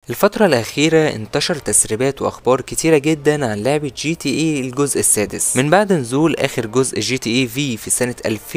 الفترة الأخيرة انتشر تسريبات وأخبار كتيرة جدا عن لعبة جي تي اي الجزء السادس من بعد نزول آخر جزء جي تي اي في في سنة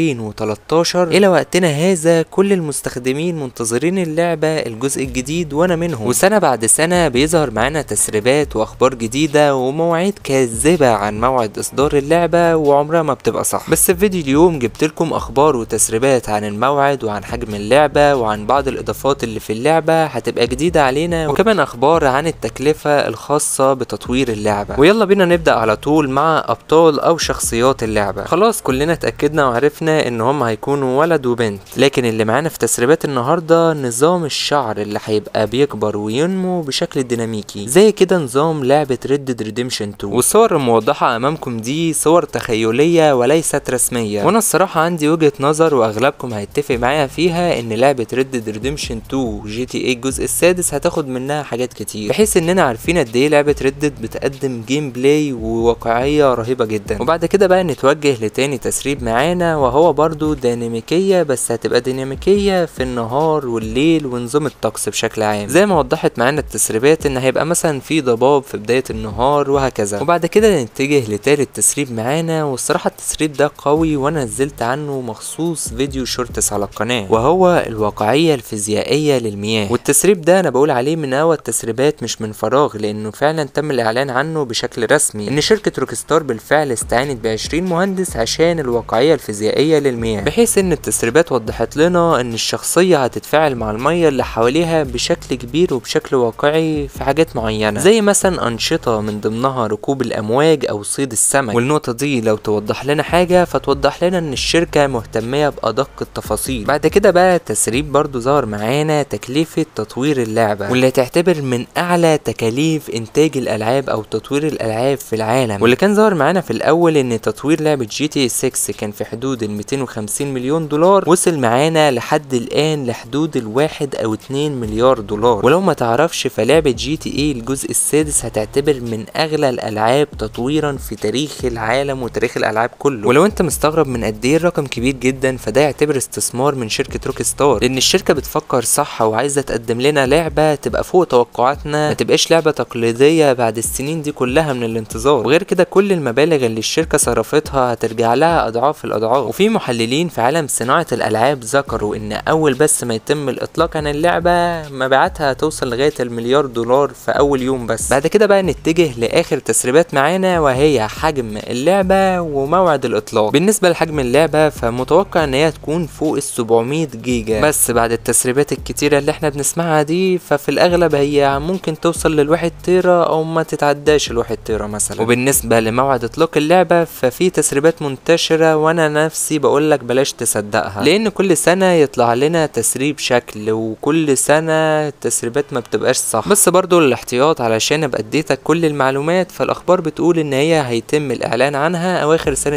2013 إلى وقتنا هذا كل المستخدمين منتظرين اللعبة الجزء الجديد وأنا منهم وسنة بعد سنة بيظهر معانا تسريبات وأخبار جديدة ومواعيد كاذبة عن موعد إصدار اللعبة وعمرها ما بتبقى صح بس في فيديو اليوم جبت لكم أخبار وتسريبات عن الموعد وعن حجم اللعبة وعن بعض الإضافات اللي في اللعبة هتبقى جديدة علينا وكمان اخبار عن التكلفة الخاصة بتطوير اللعبة ويلا بينا نبدأ على طول مع ابطال او شخصيات اللعبة خلاص كلنا اتأكدنا وعرفنا ان هم هيكونوا ولد وبنت لكن اللي معانا في تسريبات النهاردة نظام الشعر اللي هيبقى بيكبر وينمو بشكل ديناميكي زي كده نظام لعبة ريد ريديمشن 2 والصور الموضحة امامكم دي صور تخيلية وليست رسمية وانا الصراحة عندي وجهة نظر واغلبكم هيتفق معايا فيها ان لعبة ريد ريديمشن 2 جي تي اي الجزء السادس هتاخد منها حاجات كتير بحيث اننا عارفين قد ايه لعبه ردد بتقدم جيم بلاي وواقعيه رهيبه جدا وبعد كده بقى نتوجه لتاني تسريب معانا وهو برضو ديناميكيه بس هتبقى ديناميكيه في النهار والليل ونظام الطقس بشكل عام زي ما وضحت معانا التسريبات ان هيبقى مثلا في ضباب في بدايه النهار وهكذا وبعد كده نتجه لتالت تسريب معانا والصراحه التسريب ده قوي وانا نزلت عنه مخصوص فيديو شورتس على القناه وهو الواقعيه الفيزيائيه للمياه والتسريب ده انا بقول عليه من اول التسريبات مش من فراغ لانه فعلا تم الاعلان عنه بشكل رسمي ان شركة روكستار بالفعل استعانت ب 20 مهندس عشان الواقعية الفيزيائية للمياه بحيث ان التسريبات وضحت لنا ان الشخصية هتتفاعل مع المية اللي حواليها بشكل كبير وبشكل واقعي في حاجات معينة زي مثلا انشطة من ضمنها ركوب الامواج او صيد السمك والنقطة دي لو توضح لنا حاجة فتوضح لنا ان الشركة مهتمية بادق التفاصيل بعد كده بقى التسريب برضو ظهر معانا تكلفة تطوير اللعبة واللي هتعتبر من اعلى تكاليف انتاج الالعاب او تطوير الالعاب في العالم واللي كان ظاهر معانا في الاول ان تطوير لعبه جي تي 6 كان في حدود ال 250 مليون دولار وصل معانا لحد الان لحدود الواحد او 2 مليار دولار ولو ما تعرفش فلعبه جي تي اي الجزء السادس هتعتبر من اغلى الالعاب تطويرا في تاريخ العالم وتاريخ الالعاب كله ولو انت مستغرب من قد ايه الرقم كبير جدا فده يعتبر استثمار من شركه روك ستار لان الشركه بتفكر صح وعايزه تقدم لنا لعبه تبقى فوق توقعاتنا ما تبقاش لعبه تقليديه بعد السنين دي كلها من الانتظار وغير كده كل المبالغ اللي الشركه صرفتها هترجع لها اضعاف الاضعاف وفي محللين في عالم صناعه الالعاب ذكروا ان اول بس ما يتم الاطلاق عن اللعبه مبيعاتها هتوصل لغايه المليار دولار في اول يوم بس بعد كده بقى نتجه لاخر تسريبات معانا وهي حجم اللعبه وموعد الاطلاق بالنسبه لحجم اللعبه فمتوقع ان هي تكون فوق ال 700 جيجا بس بعد التسريبات الكتيره اللي احنا بنسمعها دي ففي الاغلب هي ممكن توصل للواحد تيرا او ما تتعداش الواحد تيرا مثلا وبالنسبه لموعد اطلاق اللعبه ففي تسريبات منتشره وانا نفسي بقول لك بلاش تصدقها لان كل سنه يطلع لنا تسريب شكل وكل سنه التسريبات ما بتبقاش صح بس برضو الاحتياط علشان ابقى اديتك كل المعلومات فالاخبار بتقول ان هي هيتم الاعلان عنها اواخر سنه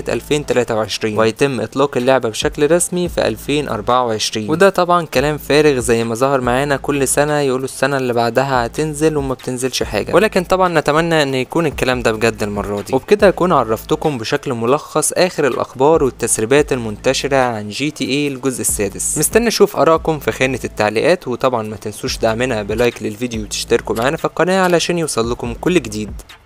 2023 وهيتم اطلاق اللعبه بشكل رسمي في 2024 وده طبعا كلام فارغ زي ما ظهر معانا كل سنه يقولوا السنه اللي بعدها هتنزل وما بتنزلش حاجه ولكن طبعا نتمنى ان يكون الكلام ده بجد المره دي وبكده اكون عرفتكم بشكل ملخص اخر الاخبار والتسريبات المنتشره عن جي تي اي الجزء السادس مستني اشوف ارائكم في خانه التعليقات وطبعا ما تنسوش دعمنا بلايك للفيديو وتشتركوا معانا في القناه علشان يوصل لكم كل جديد